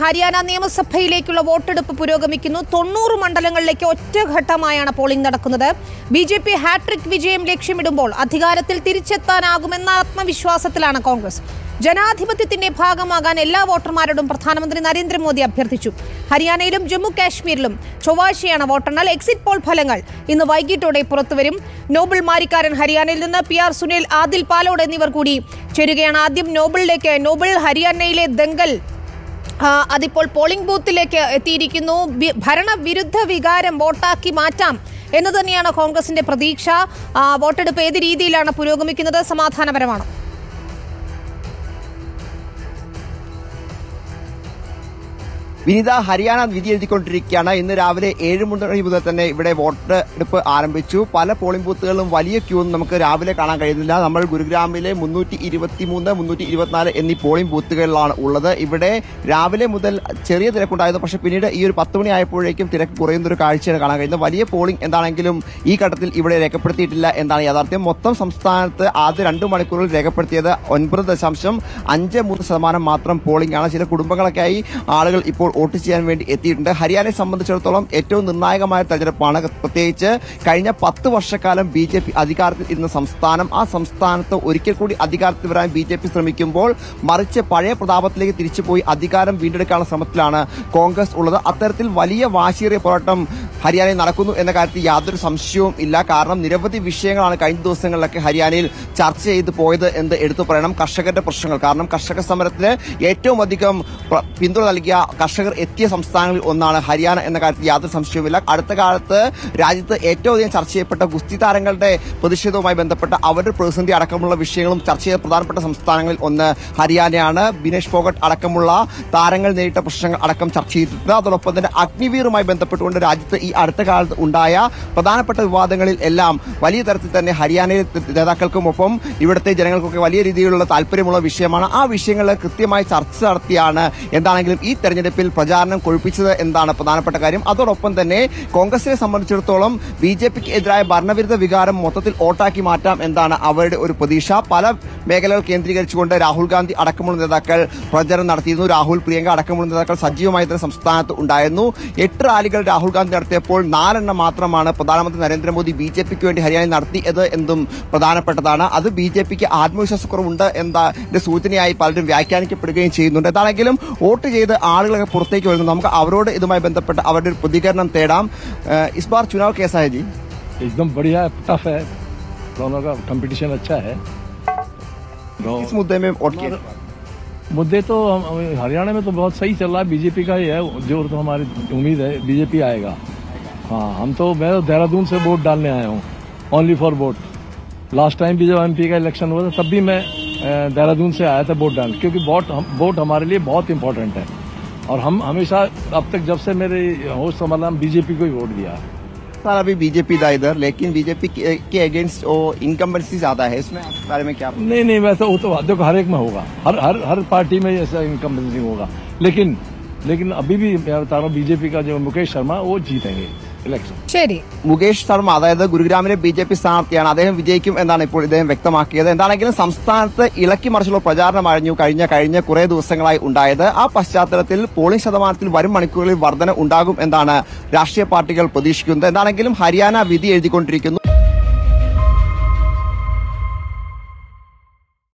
ഹരിയാന നിയമസഭയിലേക്കുള്ള വോട്ടെടുപ്പ് പുരോഗമിക്കുന്നു തൊണ്ണൂറ് മണ്ഡലങ്ങളിലേക്ക് ഒറ്റഘട്ടമായാണ് പോളിംഗ് നടക്കുന്നത് ബി ജെ പി ഹാട്രിക് വിജയം ലക്ഷ്യമിടുമ്പോൾ അധികാരത്തിൽ തിരിച്ചെത്താനാകുമെന്ന ആത്മവിശ്വാസത്തിലാണ് കോൺഗ്രസ് ജനാധിപത്യത്തിന്റെ ഭാഗമാകാൻ എല്ലാ വോട്ടർമാരോടും പ്രധാനമന്ത്രി നരേന്ദ്രമോദി അഭ്യർത്ഥിച്ചു ഹരിയാനയിലും ജമ്മു കാശ്മീരിലും ചൊവ്വാഴ്ചയാണ് വോട്ടെണ്ണൽ എക്സിറ്റ് പോൾ ഫലങ്ങൾ ഇന്ന് വൈകിട്ടോടെ പുറത്തുവരും നോബിൾ മാരിക്കാരൻ ഹരിയാനയിൽ നിന്ന് പി ആർ സുനിൽ ആദിൽ പാലോട് എന്നിവർ കൂടി ചേരുകയാണ് ആദ്യം നോബിളിലേക്ക് നോബിൾ ഹരിയാനയിലെ ദങ്കൽ ആ, അതിപ്പോൾ പോളിംഗ് ബൂത്തിലേക്ക് എത്തിയിരിക്കുന്നു വി- ഭരണവിരുദ്ധ വികാരം വോട്ടാക്കി മാറ്റാം എന്ന് തന്നെയാണ് കോൺഗ്രസിന്റെ പ്രതീക്ഷ ആ, വോട്ടെടുപ്പ് ഏത് രീതിയിലാണ് പുരോഗമിക്കുന്നത് സമാധാനപരമാണോ വിനിത ഹരിയാന വിധി എഴുതിക്കൊണ്ടിരിക്കുകയാണ് ഇന്ന് രാവിലെ ഏഴ് മണി മുതൽ തന്നെ ഇവിടെ വോട്ടെടുപ്പ് ആരംഭിച്ചു പല പോളിംഗ് ബൂത്തുകളിലും വലിയ ക്യൂ ഒന്നും നമുക്ക് രാവിലെ കാണാൻ കഴിയുന്നില്ല നമ്മൾ ഗുരുഗ്രാമിലെ മുന്നൂറ്റി ഇരുപത്തിമൂന്ന് മുന്നൂറ്റി ഇരുപത്തിനാല് എന്നീ പോളിംഗ് ബൂത്തുകളിലാണ് ഉള്ളത് ഇവിടെ രാവിലെ മുതൽ ചെറിയ തിരക്കുണ്ടായിരുന്നു പക്ഷേ പിന്നീട് ഈ ഒരു പത്ത് മണി ആയപ്പോഴേക്കും തിരക്ക് കുറയുന്ന ഒരു കാഴ്ചയാണ് കാണാൻ കഴിയുന്നത് വലിയ പോളിംഗ് എന്താണെങ്കിലും ഈ ഘട്ടത്തിൽ ഇവിടെ രേഖപ്പെടുത്തിയിട്ടില്ല എന്നാണ് യാഥാർത്ഥ്യം മൊത്തം സംസ്ഥാനത്ത് ആദ്യ രണ്ട് മണിക്കൂറിൽ രേഖപ്പെടുത്തിയത് ഒൻപത് ദശാംശം അഞ്ച് മൂന്ന് ശതമാനം മാത്രം പോളിംഗ് ആണ് ചില കുടുംബങ്ങളൊക്കെയായി ആളുകൾ ഇപ്പോൾ വോട്ട് ചെയ്യാൻ വേണ്ടി എത്തിയിട്ടുണ്ട് ഹരിയാനയെ സംബന്ധിച്ചിടത്തോളം ഏറ്റവും നിർണായകമായ തെരഞ്ഞെടുപ്പാണ് പ്രത്യേകിച്ച് കഴിഞ്ഞ പത്ത് വർഷക്കാലം ബി ജെ പി അധികാരത്തിൽ ഇരുന്ന സംസ്ഥാനം ആ സംസ്ഥാനത്ത് ഒരിക്കൽ കൂടി അധികാരത്തിൽ വരാൻ ബി ജെ പി ശ്രമിക്കുമ്പോൾ മറിച്ച് പഴയ പ്രതാപത്തിലേക്ക് തിരിച്ചുപോയി അധികാരം വീണ്ടെടുക്കാനുള്ള ശ്രമത്തിലാണ് കോൺഗ്രസ് ഉള്ളത് അത്തരത്തിൽ വലിയ വാശിയേറിയ പോരാട്ടം ഹരിയാനയിൽ നടക്കുന്നു എന്ന കാര്യത്തിൽ യാതൊരു സംശയവും ഇല്ല കാരണം നിരവധി വിഷയങ്ങളാണ് കഴിഞ്ഞ ദിവസങ്ങളിലൊക്കെ ഹരിയാനയിൽ ചർച്ച ചെയ്തു പോയത് എന്ന് എടുത്തു പറയണം കർഷകരുടെ പ്രശ്നങ്ങൾ കാരണം കർഷക സമരത്തിന് ഏറ്റവും അധികം പ്ര- പിന്തുണ നൽകിയ കർഷകർ എത്തിയ സംസ്ഥാനങ്ങളിൽ ഒന്നാണ് ഹരിയാന എന്ന കാര്യത്തിൽ യാതൊരു സംശയവുമില്ല അടുത്ത കാലത്ത് രാജ്യത്ത് ഏറ്റവും അധികം ചർച്ച ചെയ്യപ്പെട്ട ഗുസ്തി താരങ്ങളുടെ പ്രതിഷേധവുമായി ബന്ധപ്പെട്ട അവരുടെ പ്രതിസന്ധി അടക്കമുള്ള വിഷയങ്ങളും ചർച്ച ചെയ്ത പ്രധാനപ്പെട്ട സംസ്ഥാനങ്ങളിൽ ഒന്ന് ഹരിയാനയാണ് ബിനേഷ് ഫോഗട്ട് അടക്കമുള്ള താരങ്ങൾ നേരിട്ട പ്രശ്നങ്ങൾ അടക്കം ചർച്ച ചെയ്തിട്ടുണ്ട് അതോടൊപ്പം തന്നെ അഗ്നിവീറുമായി ബന്ധപ്പെട്ടുകൊണ്ട് രാജ്യത്ത് ഈ അടുത്ത കാലത്ത് ഉണ്ടായ പ്രധാനപ്പെട്ട വിവാദങ്ങളിൽ എല്ലാം വലിയ തരത്തിൽ തന്നെ ഹരിയാനയിലെ നേതാക്കൾക്കുമൊപ്പം ഇവിടുത്തെ ജനങ്ങൾക്കൊക്കെ വലിയ രീതിയിലുള്ള താല്പര്യമുള്ള വിഷയമാണ് ആ വിഷയങ്ങളിൽ കൃത്യമായി ചർച്ച നടത്തിയാണ് എന്താണെങ്കിലും ഈ തെരഞ്ഞെടുപ്പിൽ പ്രചാരണം കൊഴുപ്പിച്ചത് എന്താണ് പ്രധാനപ്പെട്ട കാര്യം അതോടൊപ്പം തന്നെ കോൺഗ്രസിനെ സംബന്ധിച്ചിടത്തോളം ബി ജെ പിക്ക് എതിരായ ഭരണവിരുദ്ധ വികാരം മൊത്തത്തിൽ വോട്ടാക്കി മാറ്റാം എന്നാണ് അവരുടെ ഒരു പ്രതീക്ഷ പല മേഖലകൾ കേന്ദ്രീകരിച്ചുകൊണ്ട് രാഹുൽ ഗാന്ധി അടക്കമുള്ള നേതാക്കൾ പ്രചരണം നടത്തിയിരുന്നു രാഹുൽ പ്രിയങ്ക അടക്കമുള്ള നേതാക്കൾ സജീവമായി തന്നെ സംസ്ഥാനത്ത് ഉണ്ടായിരുന്നു എട്ട് റാലികൾ രാഹുൽ ഗാന്ധി നടത്തിയപ്പോൾ നാലെണ്ണം മാത്രമാണ് പ്രധാനമന്ത്രി നരേന്ദ്രമോദി ബി ജെ പിക്ക് വേണ്ടി ഹരിയാനയിൽ നടത്തിയത് എന്തും പ്രധാനപ്പെട്ടതാണ് അത് ബി ജെ പിക്ക് ആത്മവിശ്വാസക്കുറവുണ്ട് എന്നതിന്റെ സൂചനയായി പലരും വ്യാഖ്യാനിക്കപ്പെടുകയും ചെയ്യുന്നുണ്ട് എന്താണെങ്കിലും വോട്ട് ചെയ്ത് ആളുകളൊക്കെ പുറത്തേക്ക് വരുന്നു നമുക്ക് അവരോട് ഇതുമായി ബന്ധപ്പെട്ട് അവരുടെ ഒരു പ്രതികരണം തേടാം ഏഹ് ഇസ് ബാർ ചുനാവ് കേസായ ജി एकदम बढ़िया है टफ है दोनों का कंपटीशन अच्छा है तो इस मुद्दे में वोट किए मुद्दे तो हम- हम- हरियाणा में तो बहुत सही चल रहा है बीजेपी का ही है जो तो हमारी उम्मीद है बीजेपी आएगा हाँ हम तो मैं तो देहरादून से वोट डालने आया हूँ only for vote last time भी जब एमपी का इलेक्शन हुआ था तब भी मैं अ, देहरादून से आया था वोट डालने क्योंकि वोट हम वोट हमारे लिए बहुत इंपॉर्टेंट है और हम हमेशा अब तक जब से मेरे होश संभाला हम बीजेपी को ही वोट दिया है सर अभी बीजेपी था इधर लेकिन बीजेपी के अगेंस्ट वो इनकम्बेंसी ज्यादा है इसमें आपके बारे में क्या नहीं नहीं वैसा वो तो देखो हर एक में होगा हर हर हर पार्टी में ऐसा इनकम होगा लेकिन लेकिन अभी भी मैं बता रहा हूँ बीजेपी का जो मुकेश शर्मा वो जीतेंगे इलेक्शन ശരി മുകേഷ് ശർമ്മ അതായത് ഗുരുഗ്രാമിലെ ബി ജെ പി സ്ഥാനാർത്ഥിയാണ് അദ്ദേഹം വിജയിക്കും എന്നാണ് ഇപ്പോൾ ഇദ്ദേഹം വ്യക്തമാക്കിയത് എന്താണെങ്കിലും സംസ്ഥാനത്ത് ഇളക്കി മറിച്ചുള്ള പ്രചാരണമായിരുന്നു കഴിഞ്ഞ കഴിഞ്ഞ കുറെ ദിവസങ്ങളായി ഉണ്ടായത് ആ പശ്ചാത്തലത്തിൽ പോളിംഗ് ശതമാനത്തിൽ വരും മണിക്കൂറുകളിൽ വർധന ഉണ്ടാകും എന്നാണ് രാഷ്ട്രീയ പാർട്ടികൾ പ്രതീക്ഷിക്കുന്നത് എന്താണെങ്കിലും ഹരിയാന വിധി എഴുതിക്കൊണ്ടിരിക്കുന്നു